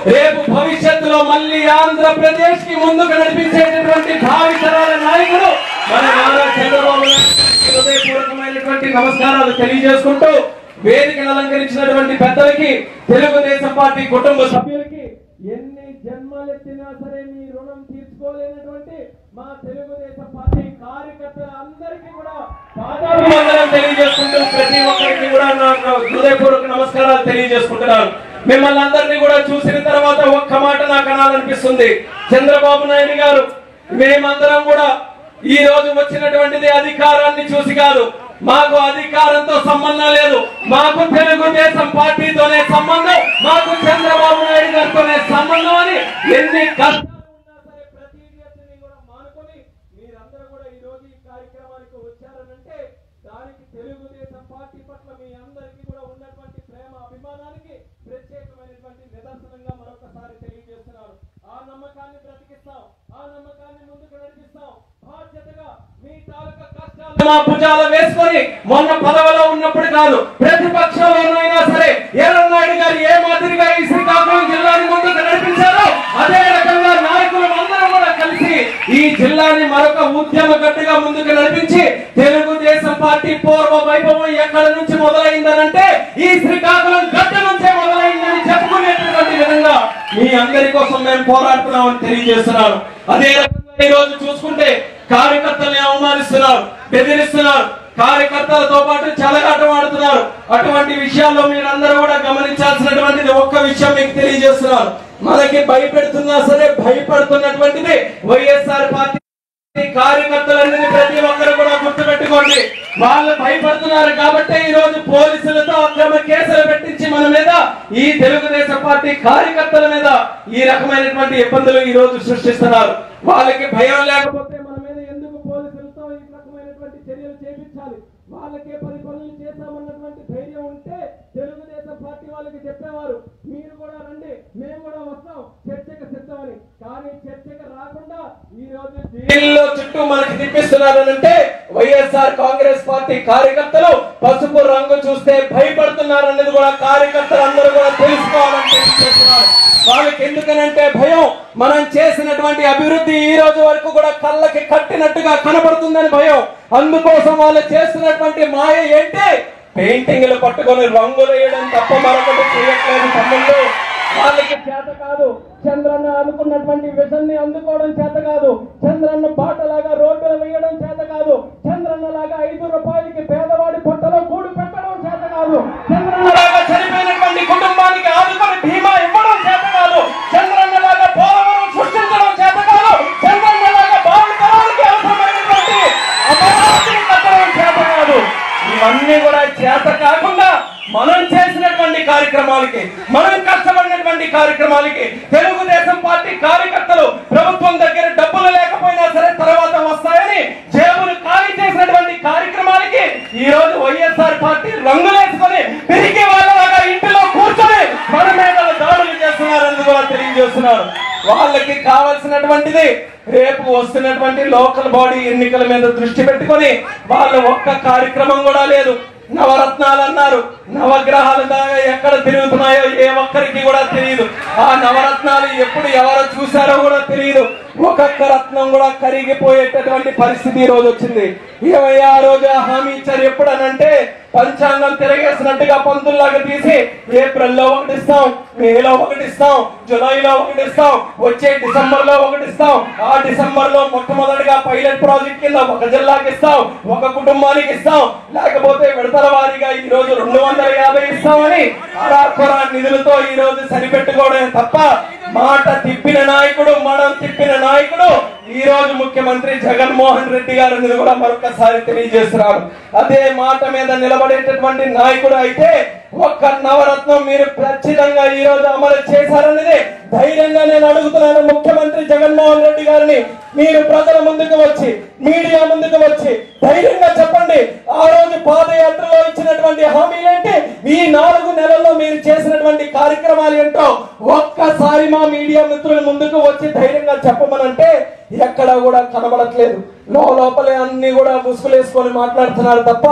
రేపు భవిష్యత్తులో మళ్ళీ ఆంధ్రప్రదేశ్ కి ముందుకు నడిపించేటటువంటి భావితరాల నాయకుడు మన నారా చంద్రబాబు నాయుడు గారికి హృదయపూర్వకమైనటువంటి నమస్కారాలు తెలియజేసుకుంటూ వేదికను అలంకరించినటువంటి పెద్దలకి తెలుగుదేశం పార్టీ కుటుంబ సభ్యులకి ఎన్ని జన్మలెత్తినా సరే మీ రుణం తీర్చుకోలేనటువంటి మా తెలుగుదేశం పార్టీ కార్యకర్తల అందరికీ కూడా పాదాభివందనం తెలియజేసుకుంటూ ప్రతి ఒక్కరికి కూడా నా నా హృదయపూర్వక నమస్కారాలు తెలియజేసుకుంటున్నాను మిమ్మల్ని అందరినీ కూడా చూసిన తర్వాత ఒక్క మాట నాకు అనాలనిపిస్తుంది చంద్రబాబు నాయుడు గారు మేమందరం కూడా ఈ రోజు వచ్చినటువంటిది అధికారాన్ని చూసి కాదు మాకు అధికారంతో సంబంధం లేదు మాకు తెలుగుదేశం పార్టీతోనే సంబంధం మాకు చంద్రబాబు నాయుడు గారితోనే సంబంధం అని ఎన్ని కష్టాలు ఉన్నా సరే ప్రతి వ్యక్తిని కూడా మానుకొని మీరందరూ కూడా ఈ రోజు ఈ కార్యక్రమానికి వచ్చారనంటే దానికి తెలుగుదేశం పార్టీ పట్ల మీ అందరికీ కూడా ఉన్నటువంటి ప్రేమ అభిమానానికి ప్రత్యేకమైనటువంటి నిదర్శనంగా మరొకసారి తెలియజేస్తున్నారు ఆ నమ్మకాన్ని బ్రతికిస్తాం ఆ నమ్మకాన్ని ముందుకు నడిపిస్తాం బాధ్యతగా మీ తాలూకా కష్టాలు మా భుజాలు వేసుకొని మొన్న పదవిలో ఉన్నప్పుడు కాదు ప్రతిపక్షంలోనైనా సరే ఎర్రనాయుడు గారు ఏ మాదిరిగా ఈ శ్రీకాకుళం జిల్లాని ముందుకు నడిపించారో అదే రకంగా నాయకులు అందరం కూడా కలిసి ఈ జిల్లాని మరొక ఉద్యమ గట్టుగా ముందుకు నడిపించి తెలుగుదేశం పార్టీ పూర్వ వైభవం ఎక్కడ నుంచి మొదలైందనంటే ఈ శ్రీకాకుళం గడ్డ నుంచే మొదలైందని చెప్పుకునేటటువంటి విధంగా మీ అందరి కోసం మేము పోరాడుతున్నామని తెలియజేస్తున్నాను అదే రకంగా ఈ రోజు చూసుకుంటే కార్యకర్తల్ని అవమానిస్తున్నారు బెదిరిస్తున్నారు కార్యకర్తలతో పాటు చెలగాటం ఆడుతున్నారు అటువంటి విషయాల్లో మీరందరూ కూడా గమనించాల్సినటువంటిది ఒక్క విషయం మీకు తెలియజేస్తున్నారు మనకి భయపెడుతున్నా సరే భయపడుతున్నటువంటిది వైఎస్ఆర్ పార్టీ కార్యకర్తలందరినీ ప్రతి ఒక్కరు కూడా గుర్తుపెట్టుకోండి వాళ్ళు భయపడుతున్నారు కాబట్టి ఈ రోజు పోలీసులతో అక్రమ కేసులు పెట్టించి మన మీద ఈ తెలుగుదేశం పార్టీ కార్యకర్తల మీద ఈ రకమైనటువంటి ఇబ్బందులు ఈ రోజు సృష్టిస్తున్నారు వాళ్ళకి భయం లేకపోతే మన మీద ఎందుకు పోలీసులతో ఈ రకమైనటువంటి చర్యలు చేపించాలి వాళ్ళకే పది పనులు చేశామన్నటువంటి ధైర్యం ఉంటే తెలుగుదేశం పార్టీ వాళ్ళకి చెప్పేవారు మీరు కూడా రండి మేము కూడా వస్తాం చర్చకు సిద్ధమని కానీ చర్చకు రాకుండా ఈ రోజు జైల్లో చుట్టూ మనకి తిప్పిస్తున్నారనంటే వైఎస్ఆర్ కాంగ్రెస్ పార్టీ కార్యకర్తలు పసుపు రంగు చూస్తే భయపడుతున్నారనేది కూడా కార్యకర్తలు అందరూ కూడా తెలుసుకోవాలని తెలియజేస్తున్నారు వాళ్ళకి ఎందుకనంటే భయం మనం చేసినటువంటి అభివృద్ధి ఈ రోజు వరకు కూడా కళ్ళకి కట్టినట్టుగా కనబడుతుందని భయం అందుకోసం వాళ్ళు చేస్తున్నటువంటి మాయ ఏంటి పెయింటింగ్లు పట్టుకొని రంగులు వేయడం తప్ప మరొకటి చేయట్లేదు తమ్ముళ్ళు వాళ్ళకి చేత కాదు చంద్రన్న అనుకున్నటువంటి విజన్ ని అందుకోవడం చేత కాదు చంద్రన్న బాటలాగా రోడ్డులు వేయడం చేత కాదు చంద్రన్న లాగా ఐదు రూపాయలకి పేదవాడి పొట్టలో కూడు పెట్టడం చేత కాదు చంద్రన్న లాగా చనిపోయినటువంటి కుటుంబానికి ఆదుకొని బీమా ఇవ్వడం చేత కాదు చంద్రన్న లాగా పోలవరం సృష్టించడం చేత కాదు చంద్రన్న లాగా బావి తరానికి అవసరమైనటువంటి అమరావతిని కట్టడం చేత కాదు ఇవన్నీ కూడా చేత కాకుండా మనం చేసినటువంటి కార్యక్రమాలకి మనం కష్టపడినటువంటి కార్యక్రమాలకి తెలుగుదేశం పార్టీ కార్యకర్తలు ప్రభుత్వం దగ్గర డబ్బులు లేకపోయినా సరే తర్వాత వస్తాయని జేబులు ఖాళీ చేసినటువంటి కార్యక్రమాలకి ఈ రోజు వైఎస్ఆర్ పార్టీ రంగులేసుకొని తిరిగి వాళ్ళలాగా ఇంటిలో కూర్చొని మన మీద దాడులు చేస్తున్నారని కూడా తెలియజేస్తున్నారు వాళ్ళకి కావలసినటువంటిది రేపు వస్తున్నటువంటి లోకల్ బాడీ ఎన్నికల మీద దృష్టి పెట్టుకొని వాళ్ళ ఒక్క కార్యక్రమం కూడా లేదు నవరత్నాలు అన్నారు నవగ్రహాలు దాకా ఎక్కడ తిరుగుతున్నాయో ఏ ఒక్కరికి కూడా తెలియదు ఆ నవరత్నాలు ఎప్పుడు ఎవరు చూసారో కూడా తెలియదు ఒక్కొక్క రత్నం కూడా కరిగిపోయేటటువంటి పరిస్థితి ఈ రోజు వచ్చింది ఏమయ్యా ఆ రోజు ఆ హామీ ఇచ్చారు ఎప్పుడనంటే పంచాంగం తిరగేసినట్టుగా పంతుల్లాగా తీసి ఏప్రిల్ లో ఒకటి ఇస్తాం మేలో ఒకటి ఇస్తాం జూలైలో ఒకటి ఇస్తాం వచ్చే డిసెంబర్ లో ఒకటి ఇస్తాం ఆ డిసెంబర్ లో మొట్టమొదటిగా పైలట్ ప్రాజెక్ట్ కింద ఒక జిల్లాకి ఇస్తాం ఒక కుటుంబానికి ఇస్తాం లేకపోతే విడతల వారీగా ఈ రోజు రెండు వందల యాభై ఇస్తామని అరాకొర నిధులతో ఈ రోజు సరిపెట్టుకోవడమే తప్ప మాట తిప్పిన నాయకుడు మనం తిప్పిన నాయకుడు ఈ రోజు ముఖ్యమంత్రి జగన్మోహన్ రెడ్డి గారు అనేది కూడా మరొకసారి తెలియజేస్తున్నారు అదే మాట మీద నిలబడేటటువంటి నాయకుడు అయితే ఒక్క నవరత్నం మీరు ఖచ్చితంగా ఈ రోజు అమలు చేశారనేది ధైర్యంగా నేను అడుగుతున్నాను ముఖ్యమంత్రి జగన్మోహన్ రెడ్డి గారిని మీరు ప్రజల ముందుకు వచ్చి మీడియా ముందుకు వచ్చి ధైర్యంగా చెప్పండి ఆ రోజు పాదయాత్రలో ఇచ్చినటువంటి హామీలేంటి ఈ నాలుగు నెలల్లో మీరు చేసినటువంటి కార్యక్రమాలు ఏంటో ఒక్కసారి మా మీడియా మిత్రుల ముందుకు వచ్చి ధైర్యంగా చెప్పమనంటే ఎక్కడ కూడా కనబడట్లేదు లో లోపలే అన్ని కూడా ముసుగులేసుకొని మాట్లాడుతున్నారు తప్ప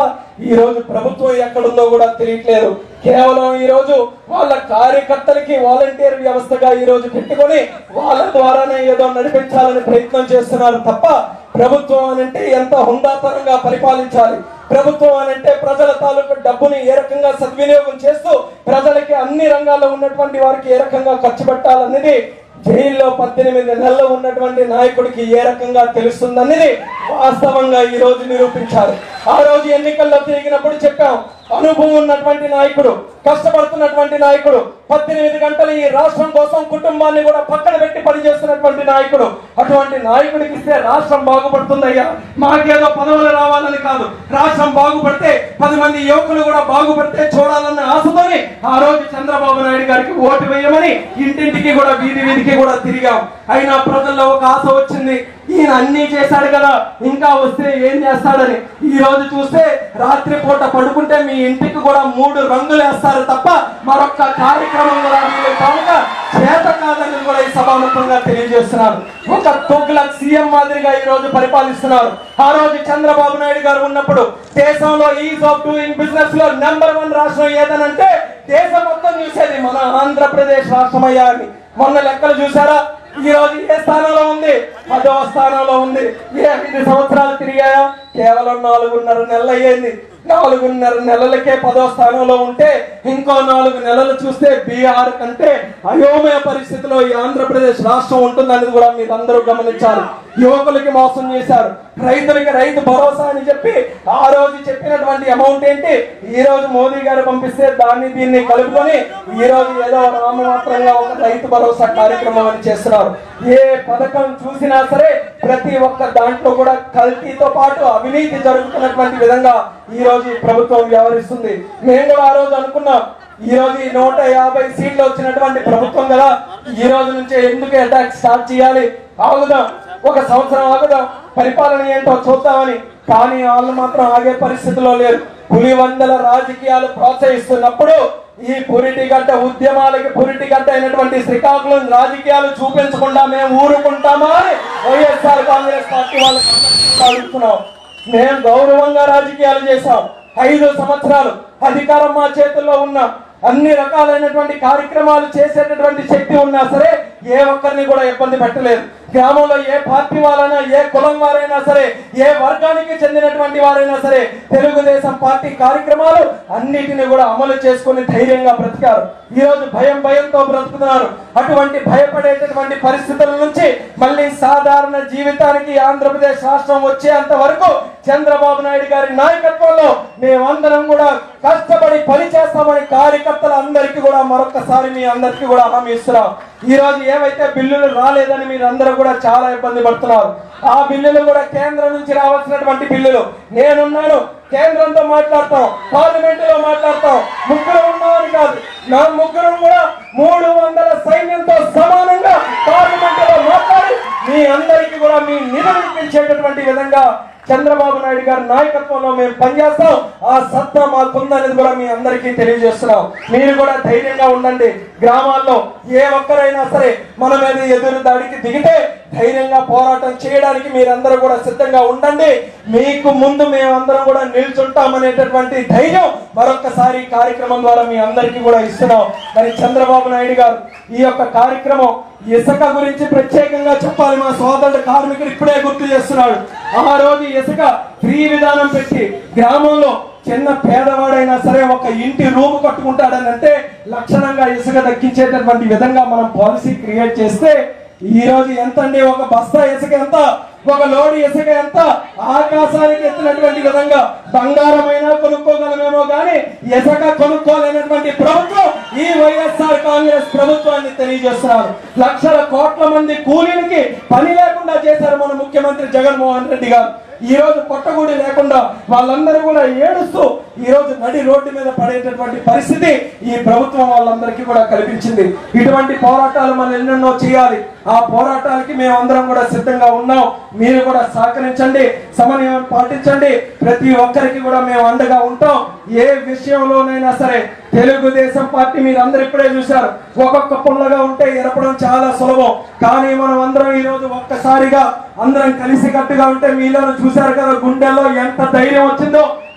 ఈ రోజు ప్రభుత్వం ఎక్కడుందో కూడా తెలియట్లేదు కేవలం ఈ రోజు వాళ్ళ కార్యకర్తలకి వాలంటీర్ వ్యవస్థగా ఈ రోజు పెట్టుకొని వాళ్ళ ద్వారానే ఏదో నడిపించాలని ప్రయత్నం చేస్తున్నారు తప్ప ప్రభుత్వం అనంటే ఎంత హుందాతనంగా పరిపాలించాలి ప్రభుత్వం అనంటే ప్రజల తాలూకు డబ్బుని ఏ రకంగా సద్వినియోగం చేస్తూ ప్రజలకి అన్ని రంగాల్లో ఉన్నటువంటి వారికి ఏ రకంగా ఖర్చు పెట్టాలనేది జైల్లో పద్దెనిమిది నెలలు ఉన్నటువంటి నాయకుడికి ఏ రకంగా తెలుస్తుందనేది వాస్తవంగా ఈ రోజు నిరూపించారు ఆ రోజు ఎన్నికల్లో తిరిగినప్పుడు చెప్పాం అనుభవం ఉన్నటువంటి నాయకుడు కష్టపడుతున్నటువంటి నాయకుడు పద్దెనిమిది గంటలు ఈ రాష్ట్రం కోసం కుటుంబాన్ని కూడా పక్కన పెట్టి పనిచేస్తున్నటువంటి నాయకుడు అటువంటి నాయకుడికి ఇస్తే రాష్ట్రం బాగుపడుతుందయ్యా మాకేదో పదవులు రావాలని కాదు రాష్ట్రం బాగుపడితే పది మంది యువకులు కూడా బాగుపడితే చూడాలన్న ఆశతోని ఆ రోజు చంద్రబాబు నాయుడు గారికి ఓటు వేయమని ఇంటింటికి కూడా వీధి వీధికి కూడా తిరిగాం అయినా ప్రజల్లో ఒక ఆశ వచ్చింది ఈయన అన్ని చేశాడు కదా ఇంకా వస్తే ఏం చేస్తాడని ఈ రోజు చూస్తే రాత్రి పూట పడుకుంటే మీ ఇంటికి కూడా మూడు రంగులు వేస్తారు తప్ప మరొక కార్యక్రమం కూడా వీళ్ళు కనుక చేత కాదని కూడా ఈ సభాముఖంగా తెలియజేస్తున్నారు ఒక తొగ్గులకు సీఎం మాదిరిగా ఈ రోజు పరిపాలిస్తున్నారు ఆ రోజు చంద్రబాబు నాయుడు గారు ఉన్నప్పుడు దేశంలో ఈజ్ ఆఫ్ డూయింగ్ బిజినెస్ లో నెంబర్ వన్ రాష్ట్రం ఏదనంటే దేశం మొత్తం చూసేది మన ఆంధ్రప్రదేశ్ రాష్ట్రమయ్యా అని మొన్న లెక్కలు చూసారా ఈ రోజు ఏ స్థానంలో ఉంది పదవ స్థానంలో ఉంది ఏ ఐదు సంవత్సరాలు తిరిగాయా కేవలం నాలుగున్నర నెలలు అయ్యింది నాలుగున్నర నెలలకే పదో స్థానంలో ఉంటే ఇంకో నాలుగు నెలలు చూస్తే బీహార్ కంటే అయోమయ పరిస్థితిలో ఈ ఆంధ్రప్రదేశ్ రాష్ట్రం ఉంటుందనేది కూడా మీరు అందరూ గమనించాలి యువకులకి మోసం చేశారు రైతులకి రైతు భరోసా అని చెప్పి ఆ రోజు చెప్పినటువంటి అమౌంట్ ఏంటి ఈ రోజు మోదీ గారు పంపిస్తే దాన్ని దీన్ని కలుపుకొని ఈ రోజు ఏదో నామమాత్రంగా ఒక రైతు భరోసా కార్యక్రమం అని చేస్తున్నారు ఏ పథకం చూసినా సరే ప్రతి ఒక్క దాంట్లో కూడా కల్తీతో పాటు అవినీతి జరుగుతున్నటువంటి విధంగా ఈ రోజు ఈ ప్రభుత్వం వ్యవహరిస్తుంది మేము కూడా ఆ రోజు అనుకున్నాం ఈ రోజు ఈ నూట యాభై సీట్లు వచ్చినటువంటి ప్రభుత్వం కదా ఈ రోజు నుంచే ఎందుకు అటాక్ స్టార్ట్ చేయాలి ఆగుదాం ఒక సంవత్సరం ఆగుదాం పరిపాలన ఏంటో చూద్దామని కానీ వాళ్ళు మాత్రం ఆగే పరిస్థితిలో లేరు పులివందల రాజకీయాలు ప్రోత్సహిస్తున్నప్పుడు ఈ పురిటిగడ్డ ఉద్యమాలకి పురిటిగడ్డ అయినటువంటి శ్రీకాకుళం రాజకీయాలు చూపించకుండా మేము ఊరుకుంటామా అని వైఎస్ఆర్ కాంగ్రెస్ పార్టీ వాళ్ళకి అడుగుతున్నాం మేము గౌరవంగా రాజకీయాలు చేశాం ఐదు సంవత్సరాలు అధికారం మా చేతుల్లో ఉన్న అన్ని రకాలైనటువంటి కార్యక్రమాలు చేసేటటువంటి శక్తి ఉన్నా సరే ఏ ఒక్కరిని కూడా ఇబ్బంది పెట్టలేదు గ్రామంలో ఏ పార్టీ వాళ్ళైనా ఏ కులం వారైనా సరే ఏ వర్గానికి చెందినటువంటి వారైనా సరే తెలుగుదేశం పార్టీ కార్యక్రమాలు అన్నిటిని కూడా అమలు చేసుకుని ధైర్యంగా బ్రతికారు ఈ రోజు భయం భయంతో బ్రతుకుతున్నారు అటువంటి భయపడేటటువంటి పరిస్థితుల నుంచి మళ్ళీ సాధారణ జీవితానికి ఆంధ్రప్రదేశ్ రాష్ట్రం వచ్చేంత వరకు చంద్రబాబు నాయుడు గారి నాయకత్వంలో మేమందరం కూడా కష్టపడి పని చేస్తామని కార్యకర్తలు అందరికీ కూడా మరొకసారి మీ అందరికీ కూడా హామీ ఇస్తున్నాం ఈ రోజు ఏవైతే బిల్లులు రాలేదని మీరు అందరూ కూడా చాలా ఇబ్బంది పడుతున్నారు ఆ బిల్లులు కూడా కేంద్రం నుంచి రావాల్సినటువంటి బిల్లులు నేనున్నాను కేంద్రంతో మాట్లాడతాం పార్లమెంట్ లో మాట్లాడతాం ముగ్గురు ఉన్నామని కాదు నా ముగ్గురు కూడా మూడు వందల సైన్యంతో సమానంగా పార్లమెంట్ లో మాట్లాడి మీ అందరికీ కూడా మీ నిధులు ఇప్పించేటటువంటి విధంగా చంద్రబాబు నాయుడు గారి నాయకత్వంలో మేము పనిచేస్తాం ఆ సత్తా మాకుందనేది కూడా మీ అందరికీ తెలియజేస్తున్నాం మీరు కూడా ధైర్యంగా ఉండండి గ్రామాల్లో ఏ ఒక్కరైనా సరే మన మీద ఎదురు దాడికి దిగితే ధైర్యంగా పోరాటం చేయడానికి మీరందరూ కూడా సిద్ధంగా ఉండండి మీకు ముందు మేమందరం కూడా నిల్చుంటామనేటటువంటి ధైర్యం మరొకసారి ఈ కార్యక్రమం ద్వారా మీ అందరికీ కూడా ఇస్తున్నాం మరి చంద్రబాబు నాయుడు గారు ఈ యొక్క కార్యక్రమం ఇసుక గురించి ప్రత్యేకంగా చెప్పాలి మా సోదరుడు కార్మికుడు ఇప్పుడే గుర్తు చేస్తున్నాడు ఆ రోజు ఇసుక ఫ్రీ విధానం పెట్టి గ్రామంలో చిన్న పేదవాడైనా సరే ఒక ఇంటి రూమ్ కట్టుకుంటాడని అంటే లక్షణంగా ఇసుక దక్కించేటటువంటి విధంగా మనం పాలసీ క్రియేట్ చేస్తే ఈ రోజు ఎంత అండి ఒక బస్తా ఇసుక ఎంత ఒక లోడ్ ఇసుక ఎంత ఆకాశానికి ఎత్తినటువంటి విధంగా బంగారమైనా కొనుక్కోగలమేమో కానీ ఇసుక కొనుక్కోలేనటువంటి ప్రభుత్వం ఈ వైఎస్ఆర్ కాంగ్రెస్ ప్రభుత్వాన్ని తెలియజేస్తున్నారు లక్షల కోట్ల మంది కూలీలకి పని లేకుండా చేశారు మన ముఖ్యమంత్రి జగన్మోహన్ రెడ్డి గారు ఈ రోజు పొట్టగూడి లేకుండా వాళ్ళందరూ కూడా ఏడుస్తూ ఈ రోజు నడి రోడ్డు మీద పడేటటువంటి పరిస్థితి ఈ ప్రభుత్వం వాళ్ళందరికీ కూడా కల్పించింది ఇటువంటి పోరాటాలు మనం ఎన్నెన్నో చేయాలి ఆ పోరాటాలకి మేమందరం కూడా సిద్ధంగా ఉన్నాం మీరు కూడా సహకరించండి సమన్వయం పాటించండి ప్రతి ఒక్కరికి కూడా మేము అండగా ఉంటాం ఏ విషయంలోనైనా సరే తెలుగుదేశం పార్టీ మీరు అందరు ఇప్పుడే చూశారు ఒక్కొక్క పుల్లగా ఉంటే ఎరపడం చాలా సులభం కానీ మనం అందరం ఈ రోజు ఒక్కసారిగా అందరం కలిసి కట్టుగా ఉంటే మీలో చూశారు కదా గుండెల్లో ఎంత ధైర్యం వచ్చిందో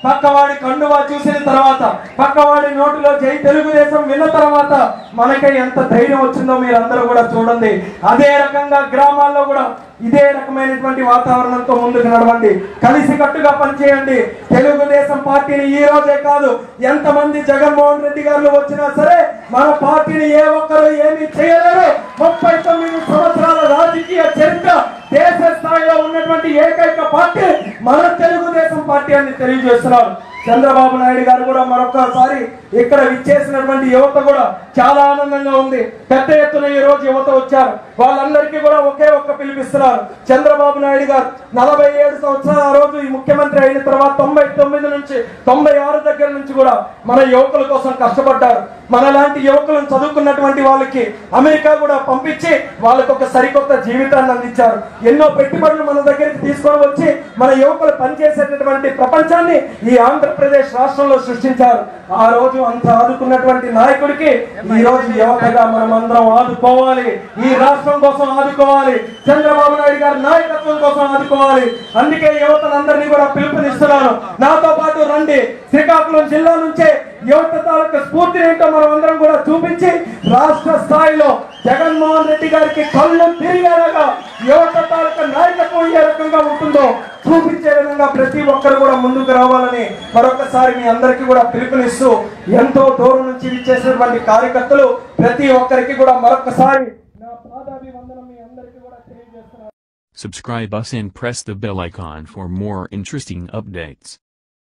పక్కవాడి కండువా చూసిన తర్వాత పక్కవాడి నోటిలో జై తెలుగుదేశం విన్న తర్వాత మనకే ఎంత ధైర్యం వచ్చిందో మీరు అందరూ కూడా చూడండి అదే రకంగా గ్రామాల్లో కూడా ఇదే రకమైనటువంటి వాతావరణంతో ముందుకు నడవండి కలిసి కట్టుగా పనిచేయండి తెలుగుదేశం పార్టీని ఈ రోజే కాదు ఎంతమంది జగన్మోహన్ రెడ్డి గారు వచ్చినా సరే మన పార్టీని ఏ ఒక్కరు ఏమీ చేయలేరు ముప్పై తొమ్మిది సంవత్సరాల రాజకీయ చరిత్ర దేశ స్థాయిలో ఉన్నటువంటి ఏకైక పార్టీ మన తెలుగుదేశం పార్టీ అని తెలియజేస్తున్నారు చంద్రబాబు నాయుడు గారు కూడా మరొకసారి ఇక్కడ విచ్చేసినటువంటి యువత కూడా చాలా ఆనందంగా ఉంది పెద్ద ఎత్తున ఈ రోజు యువత వచ్చారు వాళ్ళందరికీ కూడా ఒకే ఒక్క పిలిపిస్తున్నారు చంద్రబాబు నాయుడు గారు నలభై ఏడు సంవత్సరాల ఆ రోజు ఈ ముఖ్యమంత్రి అయిన తర్వాత తొంభై తొమ్మిది నుంచి తొంభై ఆరు దగ్గర నుంచి కూడా మన యువకుల కోసం కష్టపడ్డారు మనలాంటి యువకులను చదువుకున్నటువంటి వాళ్ళకి అమెరికా కూడా పంపించి వాళ్ళకు ఒక సరికొత్త జీవితాన్ని అందించారు ఎన్నో పెట్టుబడులు మన దగ్గరికి తీసుకొని వచ్చి మన యువకులు పనిచేసేటటువంటి ప్రపంచాన్ని ఈ ఆంధ్రప్రదేశ్ రాష్ట్రంలో సృష్టించారు ఆ రోజు అంత ఆదుకున్నటువంటి నాయకుడికి ఈ రోజు యువతగా మనం అందరం ఆదుకోవాలి ఈ రాష్ట్రం కోసం ఆదుకోవాలి చంద్రబాబు నాయుడు గారి నాయకత్వం కోసం ఆదుకోవాలి అందుకే యువతలందరినీ కూడా పిలుపునిస్తున్నాను నాతో పాటు రండి శ్రీకాకుళం జిల్లా నుంచే యువత తాలూకు స్ఫూర్తిని ఏంటో మనం అందరం కూడా చూపించి రాష్ట్ర స్థాయిలో జగన్మోహన్ రెడ్డి గారికి కళ్ళు తిరిగేలాగా యువత తాలూకు నాయకత్వం ఏ రకంగా ఉంటుందో చూపించే విధంగా ప్రతి ఒక్కరు కూడా ముందుకు రావాలని మరొకసారి మీ అందరికీ కూడా పిలుపునిస్తూ ఎంతో దూరం నుంచి విచ్చేసినటువంటి కార్యకర్తలు ప్రతి ఒక్కరికి కూడా మరొకసారి నా పాదాభివందనం మీ అందరికీ కూడా తెలియజేస్తున్నాను Subscribe us and press the bell icon for more interesting updates.